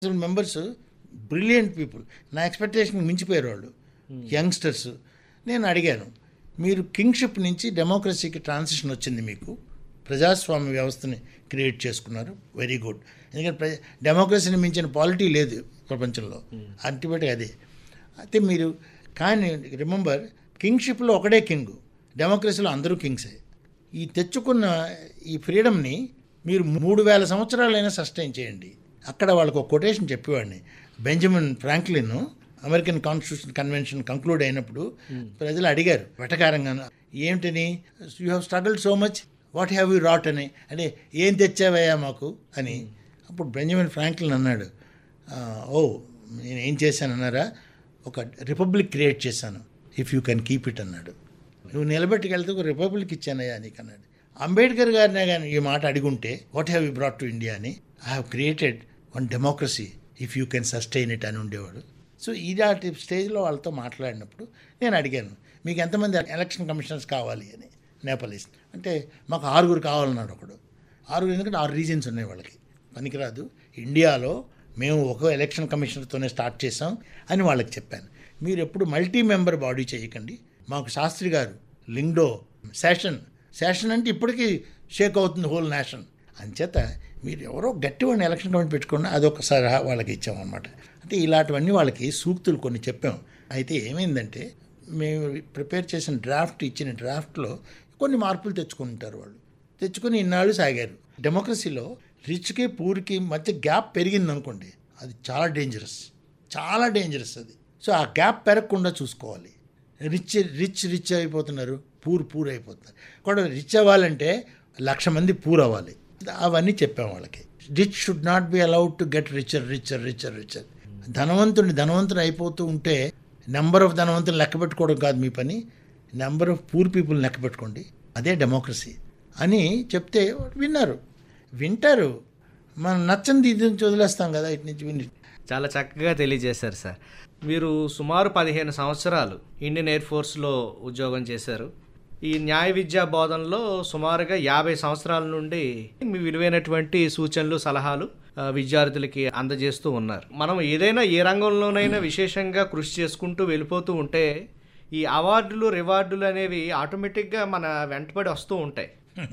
members brilliant people నా expectation మించిపోయారు వాళ్ళు యంగ్స్టర్స్ నేను అడిగాను మీరు కింగ్షిప్ నుంచి డెమోక్రసీకి ట్రాన్సిషన్ వచ్చింది మీకు ప్రజాస్వామ్య వ్యవస్థని క్రియేట్ చేసుకున్నారు వెరీ గుడ్ ఎందుకంటే ప్రజ డెమోక్రసీని మించిన పాలిటీ లేదు ప్రపంచంలో అల్టిమేట్గా అదే అయితే మీరు కానీ రిమెంబర్ కింగ్షిప్లో ఒకడే కింగ్ డెమోక్రసీలో అందరూ కింగ్సే ఈ తెచ్చుకున్న ఈ ఫ్రీడమ్ని మీరు మూడు వేల సంవత్సరాలైనా సస్టైన్ చేయండి అక్కడ వాళ్ళకు ఒక కొటేషన్ చెప్పేవాడిని Benjamin Franklin American constitution convention conclude అయినప్పుడు ప్రజలు అడిగారు వెటకారంగా ఏమిటని you have struggled so much what have you wrought అని అంటే ఏం తెచ్చావయ్యా మాకు అని అప్పుడు బెంజమిన్ ఫ్రాంక్లిన్ అన్నాడు "ఆ, ఓ నేను ఏం చేశానన్నారా ఒక రిపబ్లిక్ క్రియేట్ చేశాను if you can keep it అన్నాడు నువ్వు నిలబెట్టుకెళ్తే ఒక రిపబ్లిక్ ఇచ్చానయ్యా నీకు అన్నాడు అంబేద్కర్ గారినే కానీ ఈ మాట అడిగుంటే what have you brought to India అని I have created one democracy if you can sustain it అని ఉండేవాడు సో ఇలాంటి స్టేజ్లో వాళ్ళతో మాట్లాడినప్పుడు నేను అడిగాను మీకు ఎంతమంది ఎలక్షన్ కమిషనర్స్ కావాలి అని నేపాలీస్ అంటే మాకు ఆరుగురు కావాలన్నాడు ఒకడు ఆరుగురు ఎందుకంటే ఆరు రీజన్స్ ఉన్నాయి వాళ్ళకి పనికిరాదు ఇండియాలో మేము ఒక ఎలక్షన్ కమిషనర్తోనే స్టార్ట్ చేసాం అని వాళ్ళకి చెప్పాను మీరు ఎప్పుడు మల్టీ మెంబర్ బాడీ చేయకండి మాకు శాస్త్రి గారు లింగ్డో శాషన్ శాషన్ అంటే ఇప్పటికీ షేక్ అవుతుంది హోల్ నేషన్ అంచేత మీరు ఎవరో గట్టివాడిని ఎలక్షన్ కమిటీ పెట్టుకున్న అదొక సలహా వాళ్ళకి ఇచ్చామన్నమాట అంటే ఇలాంటివన్నీ వాళ్ళకి సూక్తులు కొన్ని చెప్పాం అయితే ఏమైందంటే మేము ప్రిపేర్ చేసిన డ్రాఫ్ట్ ఇచ్చిన డ్రాఫ్ట్లో కొన్ని మార్పులు తెచ్చుకుంటారు వాళ్ళు తెచ్చుకొని ఇన్నాళ్ళు సాగారు డెమోక్రసీలో రిచ్కి పూర్కి మధ్య గ్యాప్ పెరిగింది అనుకోండి అది చాలా డేంజరస్ చాలా డేంజరస్ అది సో ఆ గ్యాప్ పెరగకుండా చూసుకోవాలి రిచ్ రిచ్ రిచ్ అయిపోతున్నారు పూర్ పూర్ అయిపోతున్నారు కూడా రిచ్ అవ్వాలంటే లక్ష మంది పూర్ అవ్వాలి అవన్నీ చెప్పాం వాళ్ళకి rich should not be allowed to get richer richer richer richer ధనవంతుని ధనవంతుని అయిపోతూ ఉంటే నెంబర్ ఆఫ్ ధనవంతులు లెక్క పెట్టుకోవడం కాదు మీ పని నెంబర్ ఆఫ్ పూర్ పీపుల్ లెక్క పెట్టుకోండి అదే డెమోక్రసీ అని చెప్తే విన్నారు వింటారు మనం నచ్చని ఇది నుంచి వదిలేస్తాం కదా ఇటు నుంచి విని చాలా చక్కగా తెలియజేశారు సార్ మీరు సుమారు పదిహేను సంవత్సరాలు ఇండియన్ ఎయిర్ ఫోర్స్లో ఉద్యోగం చేశారు ఈ న్యాయ విద్యా బోధనలో సుమారుగా యాభై సంవత్సరాల నుండి మీ విలువైనటువంటి సూచనలు సలహాలు ఆ, విద్యార్థులకి అందజేస్తూ ఉన్నారు మనం ఏదైనా ఏ రంగంలోనైనా విశేషంగా కృషి చేసుకుంటూ వెళ్ళిపోతూ ఉంటే ఈ అవార్డులు రివార్డులు అనేవి ఆటోమేటిక్గా మన వెంటబడి వస్తూ ఉంటాయి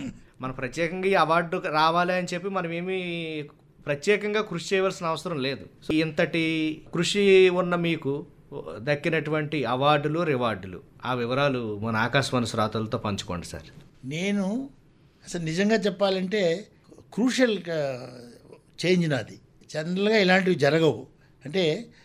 మన ప్రత్యేకంగా ఈ అవార్డు రావాలి అని చెప్పి మనం ఏమీ ప్రత్యేకంగా కృషి చేయవలసిన అవసరం లేదు సో ఇంతటి కృషి ఉన్న మీకు దక్కినటువంటి అవార్డులు రివార్డులు ఆ వివరాలు మన ఆకాశవాణి శ్రోతలతో పంచుకోండి సార్ నేను అసలు నిజంగా చెప్పాలంటే క్రూషియల్ చేంజ్ నాది జనరల్గా ఇలాంటివి జరగవు అంటే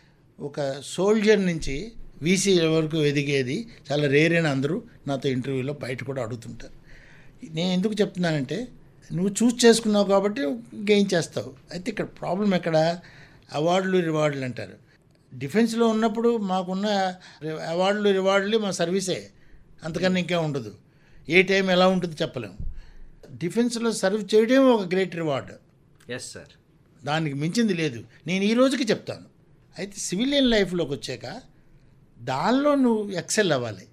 ఒక సోల్జర్ నుంచి వీసీ వరకు ఎదిగేది చాలా రేర్ అని అందరూ నాతో ఇంటర్వ్యూలో బయట కూడా అడుగుతుంటారు నేను ఎందుకు చెప్తున్నానంటే నువ్వు చూస్ చేసుకున్నావు కాబట్టి గెయిన్ చేస్తావు అయితే ఇక్కడ ప్రాబ్లం ఎక్కడ అవార్డులు రివార్డులు అంటారు డిఫెన్స్లో ఉన్నప్పుడు మాకున్న అవార్డులు రివార్డులు మా సర్వీసే అంతకన్నా ఇంకా ఉండదు ఏ టైం ఎలా ఉంటుందో చెప్పలేము డిఫెన్స్లో సర్వ్ చేయడం ఒక గ్రేట్ రివార్డ్ ఎస్ సార్ దానికి మించింది లేదు నేను ఈ రోజుకి చెప్తాను అయితే సివిలియన్ లైఫ్లోకి వచ్చాక దానిలో నువ్వు ఎక్సెల్ అవ్వాలి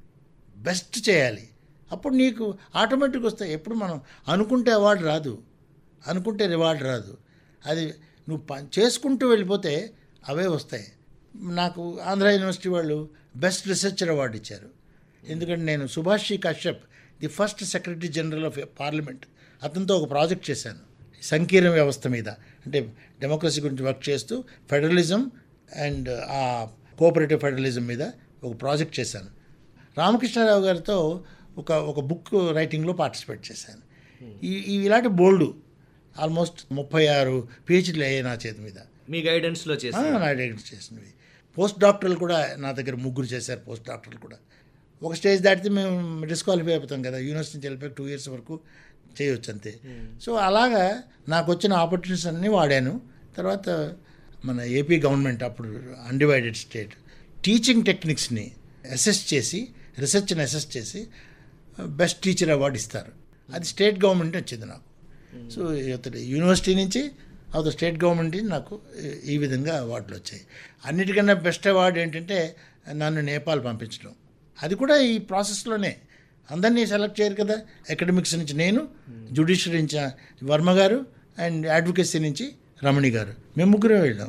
బెస్ట్ చేయాలి అప్పుడు నీకు ఆటోమేటిక్ వస్తాయి ఎప్పుడు మనం అనుకుంటే అవార్డు రాదు అనుకుంటే రివార్డు రాదు అది నువ్వు ప చేసుకుంటూ వెళ్ళిపోతే అవే వస్తాయి నాకు ఆంధ్ర యూనివర్సిటీ వాళ్ళు బెస్ట్ రీసెర్చర్ అవార్డు ఇచ్చారు ఎందుకంటే నేను Subhash ji Kashyap the first secretary general of parliament అతనితో ఒక ప్రాజెక్ట్ చేశాను సంకీర్ణ వ్యవస్థ మీద అంటే డెమోక్రసీ గురించి వర్క్ చేస్తూ ఫెడరలిజం అండ్ ఆ కోఆపరేటివ్ ఫెడరలిజం మీద ఒక ప్రాజెక్ట్ చేశాను రామకృష్ణారావు గారితో ఒక ఒక బుక్ రైటింగ్లో పార్టిసిపేట్ చేశాను ఈ ఈ ఇలాంటి బోల్డ్ ఆల్మోస్ట్ ముప్పై ఆరు పిహెచ్డీలు అయ్యాయి నా చేతి మీద మీ గైడెన్స్లో చేసి ఆ, నా డైరెక్ట్ చేసినవి పోస్ట్ డాక్టర్లు కూడా నా దగ్గర ముగ్గురు చేశారు పోస్ట్ డాక్టర్లు కూడా ఒక స్టేజ్ దాటితే మేము డిస్క్వాలిఫై అయిపోతాం కదా యూనివర్సిటీ నుంచి వెళ్ళిపోయి టూ ఇయర్స్ వరకు చేయొచ్చు అంతే సో అలాగా నాకు వచ్చిన ఆపర్చునిటీస్ అన్నీ వాడాను తర్వాత మన ఏపీ గవర్నమెంట్ అప్పుడు అన్డివైడెడ్ స్టేట్ టీచింగ్ టెక్నిక్స్ని అసెస్ చేసి రీసెర్చ్ని అసెస్ చేసి బెస్ట్ టీచర్ అవార్డు ఇస్తారు అది స్టేట్ గవర్నమెంట్ వచ్చింది నాకు సో ఇతడు యూనివర్సిటీ నుంచి అవత స్టేట్ గవర్నమెంట్ నుంచి నాకు ఈ- ఈ విధంగా అవార్డులు వచ్చాయి అన్నిటికన్నా బెస్ట్ అవార్డు ఏంటంటే నన్ను నేపాల్ పంపించడం అది కూడా ఈ ప్రాసెస్లోనే అందరినీ సెలెక్ట్ చేయరు కదా అకాడమిక్స్ నుంచి నేను జుడిషియరీ నుంచి వర్మ గారు అండ్ అడ్వకేసీ నుంచి రమణి గారు మేము ముగ్గురే వెళ్ళాం